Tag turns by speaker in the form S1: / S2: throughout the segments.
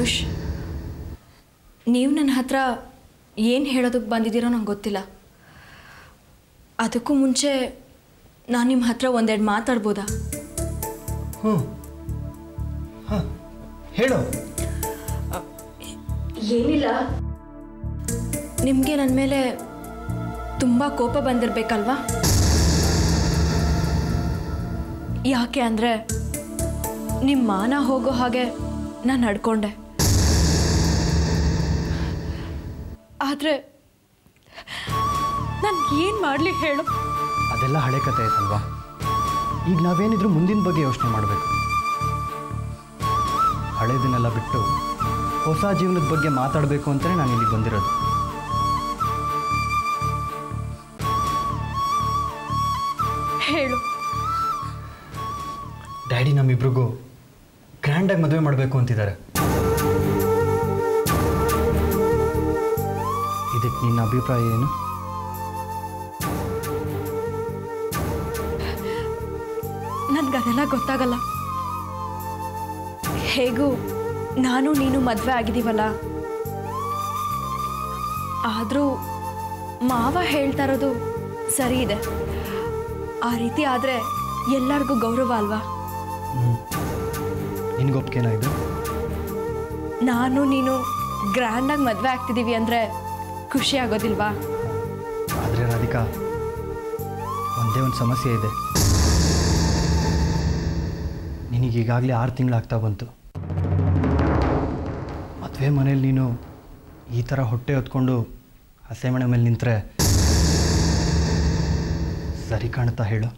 S1: ಪಿಯೂಷ್ ನೀವು ನನ್ನ ಹತ್ರ ಏನು ಹೇಳೋದಕ್ಕೆ ಬಂದಿದ್ದೀರೋ ನಂಗೆ ಗೊತ್ತಿಲ್ಲ ಅದಕ್ಕೂ ಮುಂಚೆ ನಾನು ನಿಮ್ಮ ಹತ್ರ ಒಂದೆರಡು ಮಾತಾಡ್ಬೋದಾ
S2: ಹ್ಞೂ ಹಾಂ ಹೇಳು
S1: ಏನಿಲ್ಲ ನಿಮಗೆ ನನ್ನ ಮೇಲೆ ತುಂಬ ಕೋಪ ಬಂದಿರಬೇಕಲ್ವಾ ಯಾಕೆ ಅಂದರೆ ನಿಮ್ಮ ಮಾನ ಹೋಗೋ ಹಾಗೆ ನಾನು ನಡ್ಕೊಂಡೆ ಆದರೆ ನಾನು ಏನು ಮಾಡಲಿ ಹೇಳು
S2: ಅದೆಲ್ಲ ಹಳೆ ಕತೆ ಆಯ್ತಲ್ವಾ ಈಗ ನಾವೇನಿದ್ರು ಮುಂದಿನ ಬಗ್ಗೆ ಯೋಚನೆ ಮಾಡಬೇಕು ಹಳೇದನ್ನೆಲ್ಲ ಬಿಟ್ಟು ಹೊಸ ಜೀವನದ ಬಗ್ಗೆ ಮಾತಾಡಬೇಕು ಅಂತಲೇ ನಾನು ಇಲ್ಲಿಗೆ ಬಂದಿರೋದು
S1: ಹೇಳು
S2: ಡ್ಯಾಡಿ ನಮ್ಮಿಬ್ರಿಗೂ ಗ್ರ್ಯಾಂಡಾಗಿ ಮದುವೆ ಮಾಡಬೇಕು ಅಂತಿದ್ದಾರೆ ಇದಕ್ಕೆ ನಿನ್ನ ಅಭಿಪ್ರಾಯ ಏನು
S1: ನನಗದೆಲ್ಲ ಗೊತ್ತಾಗಲ್ಲ ಹೇಗೂ ನಾನು ನೀನು ಮದುವೆ ಆಗಿದ್ದೀವಲ್ಲ ಆದರೂ ಮಾವ ಹೇಳ್ತಾ ಇರೋದು ಸರಿ ಇದೆ ಆ ರೀತಿ ಆದರೆ ಎಲ್ಲರಿಗೂ ಗೌರವ ಅಲ್ವಾ
S2: ನಿನ್ಗೊಪ್ಕೇನಾ ಇದು
S1: ನಾನು ನೀನು ಗ್ರ್ಯಾಂಡಾಗಿ ಮದುವೆ ಆಗ್ತಿದ್ದೀವಿ ಅಂದರೆ ಖುಷಿ ಆಗೋದಿಲ್ವಾ
S2: ಆದರೆ ರಾಧಿಕಾ ಒಂದೇ ಒಂದು ಸಮಸ್ಯೆ ಇದೆ ನಿನಗೆ ಈಗಾಗಲೇ ಆರು ತಿಂಗಳಾಗ್ತಾ ಬಂತು ಮದುವೆ ಮನೇಲಿ ನೀನು ಈ ಥರ ಹೊಟ್ಟೆ ಹೊತ್ಕೊಂಡು ಹಸೆಮಣೆ ಮೇಲೆ ನಿಂತರೆ ಸರಿ ಕಾಣುತ್ತಾ ಹೇಳು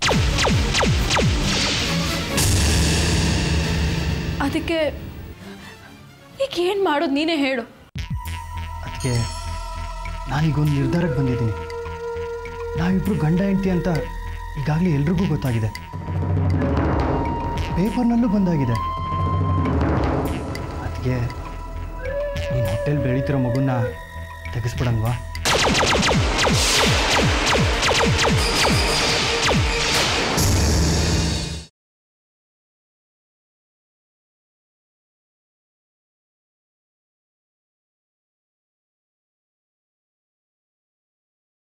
S1: ಅದಕ್ಕೆ ಈಗ ಏನು ಮಾಡೋದು ನೀನೇ ಹೇಳು
S2: ಅದಕ್ಕೆ ನಾನೀಗೊಂದು ನಿರ್ಧಾರಕ್ಕೆ ಬಂದಿದ್ದೀನಿ ನಾವಿಬ್ಬರು ಗಂಡ ಹೆಂಡತಿ ಅಂತ ಈಗಾಗಲೇ ಎಲ್ರಿಗೂ ಗೊತ್ತಾಗಿದೆ ಪೇಪರ್ನಲ್ಲೂ ಬಂದಾಗಿದೆ ಅದಕ್ಕೆ ನೀನು ಹೊಟ್ಟೆಲಿ ಬೆಳೀತಿರೋ ಮಗುನ ತೆಗೆಸ್ಬಿಡಲ್ವಾ